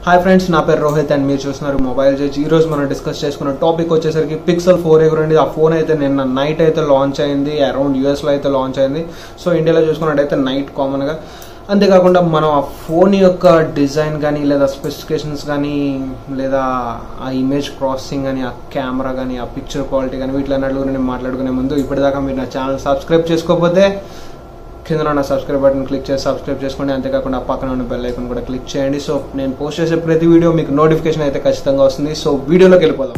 hi friends నా పేరు Rohit and మీరు చూస్తున్నారు మొబైల్ జడ్జ్ ఈ రోజు మనం డిస్కస్ చేసుకున్న టాపిక్ వచ్చేసరికి పిక్సెల్ ఫోర్ ఏ గురించి ఆ ఫోన్ అయితే నిన్న నైట్ అయితే లాంచ్ అయింది అరౌండ్ యూఎస్లో అయితే లాంచ్ అయింది సో ఇండియాలో చూసుకున్నట్టయితే నైట్ కామన్గా అంతేకాకుండా మనం ఆ ఫోన్ యొక్క డిజైన్ కానీ లేదా స్పెసిఫికేషన్స్ కానీ లేదా ఆ ఇమేజ్ ప్రాసెసింగ్ కానీ ఆ కెమెరా కానీ ఆ పిక్చర్ క్వాలిటీ కానీ వీటిలన్నిటి గురించి మాట్లాడుకునే ముందు ఇప్పటిదాకా మీరు నా ఛానల్ సబ్స్క్రైబ్ చేసుకోకపోతే కింద ఉన్న సబ్స్క్రైబ్ బటన్ క్లిక్ చేసి సబ్స్క్రైబ్ చేసుకోండి అంతేకాకుండా ఆ పక్కన ఉన్న బెల్ ఐకాన్ కూడా క్లిక్ చేయండి సో నేను పోస్ట్ చేసే ప్రతి వీడియో మీకు నోటిఫికేషన్ అయితే ఖచ్చితంగా వస్తుంది సో వీడియోలోకి వెళ్ళిపోదాం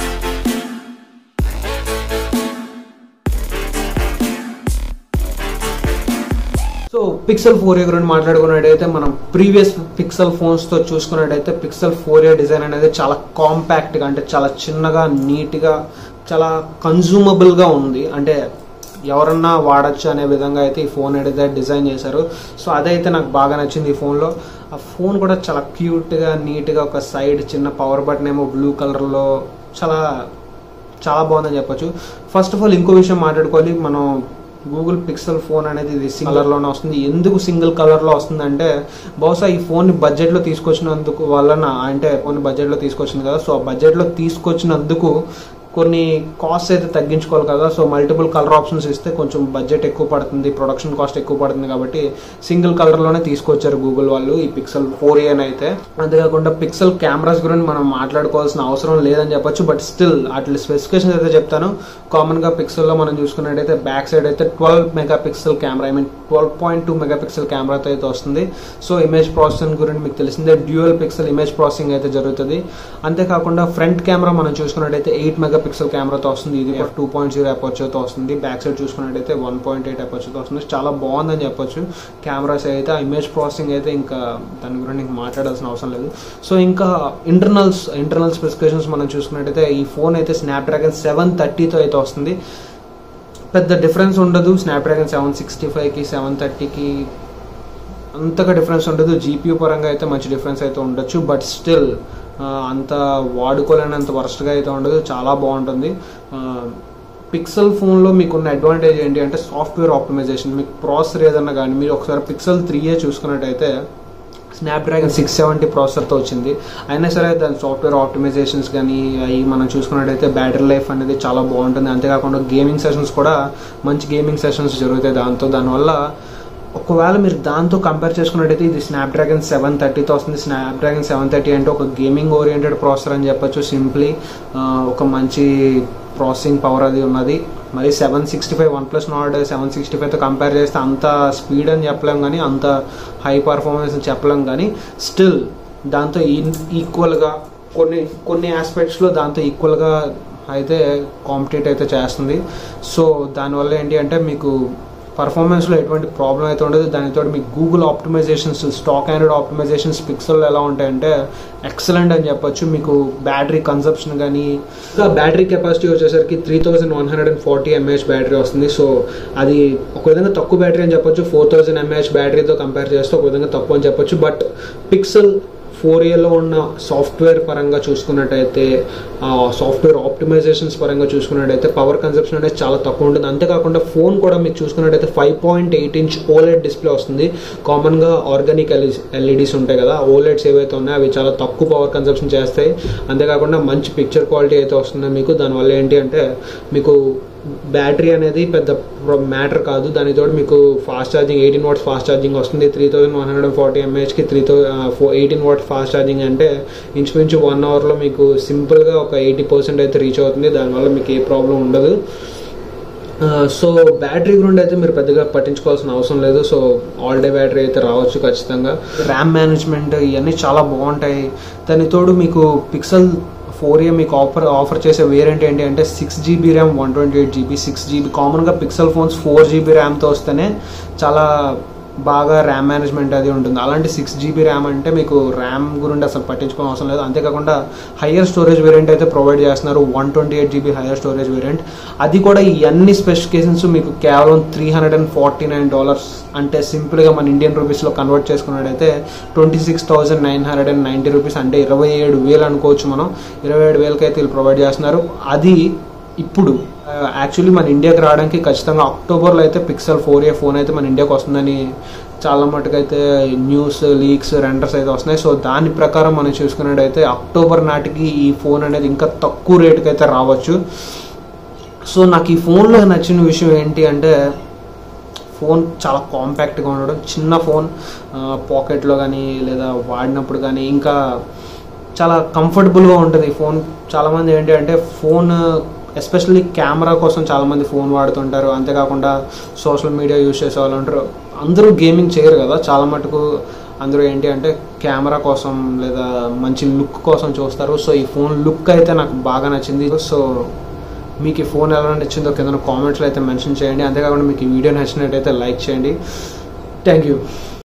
సో పిక్సెల్ ఫోర్ ఏ గురించి మాట్లాడుకున్నట్టయితే మనం ప్రీవియస్ పిక్సెల్ ఫోన్స్తో చూసుకున్నట్టయితే పిక్సెల్ ఫోర్ ఏ డిజైన్ అనేది చాలా కాంపాక్ట్గా అంటే చాలా చిన్నగా నీట్గా చాలా కన్జ్యూమబుల్గా ఉంది అంటే ఎవరన్నా వాడచ్చు అనే విధంగా అయితే ఈ ఫోన్ అయితే డిజైన్ చేశారు సో అదైతే నాకు బాగా నచ్చింది ఈ ఫోన్లో ఆ ఫోన్ కూడా చాలా క్యూట్గా నీట్గా ఒక సైడ్ చిన్న పవర్ బటన్ ఏమో బ్లూ కలర్లో చాలా చాలా బాగుందని చెప్పొచ్చు ఫస్ట్ ఆఫ్ ఆల్ ఇంకో విషయం మాట్లాడుకోవాలి మనం గూగుల్ పిక్సెల్ ఫోన్ అనేది ఇది సింగిల్ లోనే వస్తుంది ఎందుకు సింగిల్ కలర్ లో వస్తుందంటే బహుశా ఈ ఫోన్ ని బడ్జెట్ లో తీసుకొచ్చినందుకు వలన అంటే ఫోన్ బడ్జెట్ లో తీసుకొచ్చింది కదా సో ఆ బడ్జెట్ లో తీసుకొచ్చినందుకు కొన్ని కాస్ట్ అయితే తగ్గించుకోవాలి కదా సో మల్టిపుల్ కలర్ ఆప్షన్స్ ఇస్తే కొంచెం బడ్జెట్ ఎక్కువ పడుతుంది ప్రొడక్షన్ కాస్ట్ ఎక్కువ పడుతుంది కాబట్టి సింగిల్ కలర్లోనే తీసుకొచ్చారు గూగుల్ వాళ్ళు ఈ పిక్సెల్ ఫోర్ అని అయితే అంతేకాకుండా పిక్సెల్ కెమెరాస్ గురించి మనం మాట్లాడుకోవాల్సిన అవసరం లేదని చెప్పొచ్చు బట్ స్టిల్ వాటి స్పెసిఫికేషన్స్ అయితే చెప్తాను కామన్గా పిక్సెల్లో మనం చూసుకున్నట్టయితే బ్యాక్ సైడ్ అయితే twelve megapixel camera I mean twelve point two megapixel కెమెరాతో అయితే వస్తుంది సో ఇమేజ్ ప్రాసెసింగ్ గురించి మీకు తెలిసిందే డ్యూయల్ పిక్సెల్ ఇమేజ్ ప్రాసెసింగ్ అయితే జరుగుతుంది అంతేకాకుండా ఫ్రంట్ కెమెరా మనం చూసుకున్నట్టయితే ఎయిట్ మెగా పిక్సెల్ కెమెరాతో వస్తుంది ఇది టూ పాయింట్ జీరో అపర్చర్తో వస్తుంది బ్యాక్ సైడ్ చూసుకున్నట్టయితే వన్ పాయింట్ ఎయిట్ అపర్చర్తో వస్తుంది చాలా బాగుందని చెప్పొచ్చు కెమెరాస్ అయితే ఆ ఇమేజ్ ప్రాసెసింగ్ అయితే ఇంకా దాని గురించి ఇంకా మాట్లాడాల్సిన అవసరం లేదు సో ఇంకా ఇంటర్నల్స్ ఇంటర్నల్ స్పెసిఫికేషన్స్ మనం చూసుకున్నట్టయితే ఈ ఫోన్ అయితే స్నాప్డ్రాగన్ సెవెన్ థర్టీతో అయితే వస్తుంది పెద్ద డిఫరెన్స్ ఉండదు స్నాప్డ్రాగన్ సెవెన్ సిక్స్టీ ఫైవ్కి సెవెన్ థర్టీకి అంతగా డిఫరెన్స్ ఉండదు జీపీయూ పరంగా అయితే మంచి డిఫరెన్స్ అయితే ఉండొచ్చు బట్ స్టిల్ అంత వాడుకోలేనంత వర్స్ట్గా అయితే ఉండదు చాలా బాగుంటుంది పిక్సెల్ ఫోన్లో మీకున్న అడ్వాంటేజ్ ఏంటి అంటే సాఫ్ట్వేర్ ఆప్టిమైజేషన్ మీకు ప్రాసెసర్ ఏదన్నా కానీ మీరు ఒకసారి పిక్సెల్ త్రీ ఏ చూసుకున్నట్టయితే స్నాప్డ్రాగన్ సిక్స్ సెవెంటీ ప్రాసెసర్తో వచ్చింది అయినా సరే దాని సాఫ్ట్వేర్ ఆప్టిమైజేషన్స్ కానీ అవి మనం చూసుకున్నట్టయితే బ్యాటరీ లైఫ్ అనేది చాలా బాగుంటుంది అంతేకాకుండా గేమింగ్ సెషన్స్ కూడా మంచి గేమింగ్ సెషన్స్ జరుగుతాయి దాంతో దానివల్ల ఒకవేళ మీరు దాంతో కంపేర్ చేసుకున్నట్టయితే ఇది స్నాప్డ్రాగన్ సెవెన్ థర్టీతో వస్తుంది స్నాప్డ్రాగన్ సెవెన్ థర్టీ అంటే ఒక గేమింగ్ ఓరియంటెడ్ ప్రాసెసర్ అని చెప్పొచ్చు సింప్లీ ఒక మంచి ప్రాసెసింగ్ పవర్ అది ఉన్నది మరి seven sixty five OnePlus not seven sixty ఫైవ్తో కంపేర్ చేస్తే అంత స్పీడ్ అని చెప్పలేం కానీ అంత హై పర్ఫార్మెన్స్ అని చెప్పలేం కానీ స్టిల్ దాంతో ఈక్వల్గా కొన్ని కొన్ని ఆస్పెక్ట్స్లో దాంతో ఈక్వల్గా అయితే కాంపిటేట్ అయితే చేస్తుంది సో దానివల్ల ఏంటి అంటే మీకు పర్ఫార్మెన్స్లో ఎటువంటి ప్రాబ్లం అయితే ఉండదు దానితో మీకు Google optimisations stock Android optimisations Pixel ఎలా ఉంటాయంటే ఎక్సలెంట్ అని చెప్పొచ్చు మీకు బ్యాటరీ కన్సప్షన్ కానీ ఇంకా బ్యాటరీ కెపాసిటీ వచ్చేసరికి three thousand one hundred and forty mAh battery వస్తుంది సో అది ఒక విధంగా తక్కువ బ్యాటరీ అని చెప్పొచ్చు ఫోర్ థౌజండ్ ఎంఏహెచ్ బ్యాటరీతో కంపేర్ చేస్తే ఒక విధంగా తక్కువ అని చెప్పొచ్చు బట్ పిక్సెల్ ఫోర్ ఏలో ఉన్న సాఫ్ట్వేర్ పరంగా చూసుకున్నట్టయితే సాఫ్ట్వేర్ ఆప్టిమైజేషన్స్ పరంగా చూసుకున్నట్టయితే పవర్ కన్సప్షన్ అనేది చాలా తక్కువ ఉంటుంది అంతేకాకుండా ఫోన్ కూడా మీకు చూసుకున్నట్టయితే five point eight inch OLED display వస్తుంది కామన్గా ఆర్గానిక్ ఎల్ఈడీస్ ఉంటాయి కదా ఓలెడ్స్ ఏవైతే ఉన్నాయో అవి చాలా తక్కువ పవర్ కన్సప్షన్ చేస్తాయి అంతేకాకుండా మంచి పిక్చర్ క్వాలిటీ అయితే వస్తుంది మీకు దానివల్ల ఏంటి అంటే మీకు బ్యాటరీ అనేది పెద్ద మ్యాటర్ కాదు దానితో మీకు fast charging eighteen watts fast charging వస్తుంది three thousand one hundred forty ఎంఏహెచ్కి three thou eighteen watt fast charging అంటే ఇంచుమించు వన్ అవర్లో మీకు సింపుల్గా ఒక ఎయిటీ పర్సెంట్ అయితే రీచ్ అవుతుంది దానివల్ల మీకు ఏ ప్రాబ్లం ఉండదు సో బ్యాటరీ గురించి అయితే మీరు పెద్దగా పట్టించుకోవాల్సిన అవసరం లేదు సో ఆల్ డే బ్యాటరీ అయితే రావచ్చు ఖచ్చితంగా ర్యామ్ మేనేజ్మెంట్ ఇవన్నీ చాలా బాగుంటాయి దాని తోడు మీకు పిక్సెల్ ఫోర్ ఏ మీకు ఆఫర్ ఆఫర్ చేసే వేరియంట్ ఏంటి అంటే six GB RAM one twenty eight GB six GB కామన్గా పిక్సెల్ ఫోన్స్ ఫోర్ జీబీ ర్యామ్తో వస్తేనే చాలా బాగా ర్యామ్ మేనేజ్మెంట్ అది ఉంటుంది అలాంటి సిక్స్ జీబీ ర్యామ్ అంటే మీకు ర్యామ్ గురించి అసలు పట్టించుకోవడం అవసరం లేదు అంతేకాకుండా హయ్యర్ స్టోరేజ్ వేరియంట్ అయితే ప్రొవైడ్ చేస్తున్నారు one twenty eight GB higher storage variant అది కూడా ఈ అన్ని స్పెసిఫికేషన్స్ మీకు కేవలం three hundred and forty nine dollars అంటే సింపుల్గా మన ఇండియన్ రూపీస్లో కన్వర్ట్ చేసుకున్నట్టయితే twenty six thousand nine hundred and ninety rupees అంటే ఇరవై ఏడు వేలు అనుకోవచ్చు మనం ఇరవై ఏడు వేలకి అయితే వీళ్ళు ప్రొవైడ్ చేస్తున్నారు అది ఇప్పుడు యాక్చువల్లీ మన ఇండియాకి రావడానికి ఖచ్చితంగా అక్టోబర్లో అయితే పిక్సెల్ ఫోర్ ఏ ఫోన్ అయితే మన ఇండియాకి వస్తుందని చాలా మటుకైతే న్యూస్ లీక్స్ రెండర్స్ అయితే వస్తున్నాయి సో దాని ప్రకారం మనం చూసుకున్నట్టయితే అక్టోబర్ నాటికి ఈ ఫోన్ అనేది ఇంకా తక్కువ రేటుకి అయితే రావచ్చు సో నాకు ఈ ఫోన్లో నచ్చిన విషయం ఏంటి అంటే ఫోన్ చాలా కాంపాక్ట్గా ఉండడం చిన్న ఫోన్ పాకెట్లో కానీ లేదా వాడినప్పుడు కానీ ఇంకా చాలా కంఫర్టబుల్గా ఉంటుంది ఈ ఫోన్ చాలామంది ఏంటి అంటే ఫోన్ ఎస్పెషల్లీ కెమెరా కోసం చాలామంది ఫోన్ వాడుతుంటారు అంతేకాకుండా సోషల్ మీడియా యూజ్ చేసే వాళ్ళు ఉంటారు అందరూ గేమింగ్ చేయరు కదా చాలా మటుకు అందరూ ఏంటి అంటే కెమెరా కోసం లేదా మంచి లుక్ కోసం చూస్తారు సో ఈ ఫోన్ లుక్ అయితే నాకు బాగా నచ్చింది సో మీకు ఈ ఫోన్ ఎలా నచ్చిందో కింద కామెంట్స్లో అయితే మెన్షన్ చేయండి అంతేకాకుండా మీకు ఈ వీడియో నచ్చినట్టయితే లైక్ చేయండి థ్యాంక్ యూ